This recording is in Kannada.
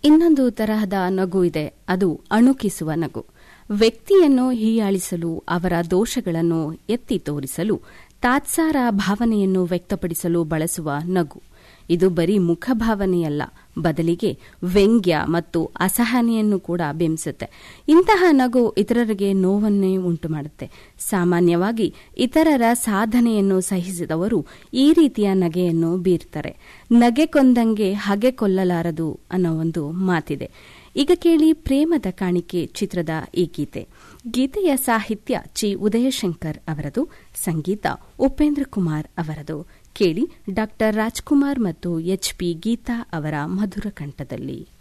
ಇನ್ನೊಂದು ತರಹದ ನಗು ಇದೆ ಅದು ಅಣುಕಿಸುವ ನಗು ವ್ಯಕ್ತಿಯನ್ನು ಹೀಯಾಳಿಸಲು ಅವರ ದೋಷಗಳನ್ನು ಎತ್ತಿ ತೋರಿಸಲು ತಾತ್ಸಾರ ಭಾವನೆಯನ್ನು ವ್ಯಕ್ತಪಡಿಸಲು ಬಳಸುವ ನಗು ಇದು ಬರೀ ಮುಖಭಾವನೆಯಲ್ಲ ಬದಲಿಗೆ ವ್ಯಂಗ್ಯ ಮತ್ತು ಅಸಹನೆಯನ್ನು ಕೂಡ ಬಿಂಬಿಸುತ್ತೆ ಇಂತಹ ನಗು ಇತರರಿಗೆ ನೋವನ್ನೇ ಉಂಟು ಮಾಡುತ್ತೆ ಸಾಮಾನ್ಯವಾಗಿ ಇತರರ ಸಾಧನೆಯನ್ನು ಸಹಿಸಿದವರು ಈ ರೀತಿಯ ನಗೆಯನ್ನು ಬೀರ್ತಾರೆ ನಗೆ ಕೊಂದಂಗೆ ಹಗೆ ಕೊಲ್ಲಲಾರದು ಅನ್ನೋ ಒಂದು ಮಾತಿದೆ ಈಗ ಕೇಳಿ ಪ್ರೇಮದ ಕಾಣಿಕೆ ಚಿತ್ರದ ಈ ಗೀತೆ ಗೀತೆಯ ಸಾಹಿತ್ಯ ಚಿ ಉದಯಶಂಕರ್ ಅವರದು ಸಂಗೀತ ಉಪೇಂದ್ರ ಕುಮಾರ್ ಅವರದು ಕೇಳಿ ಡಾ ರಾಜ್ಕುಮಾರ್ ಮತ್ತು ಎಚ್ ಪಿ ಗೀತಾ ಅವರ ಮಧುರ ಕಂಠದಲ್ಲಿ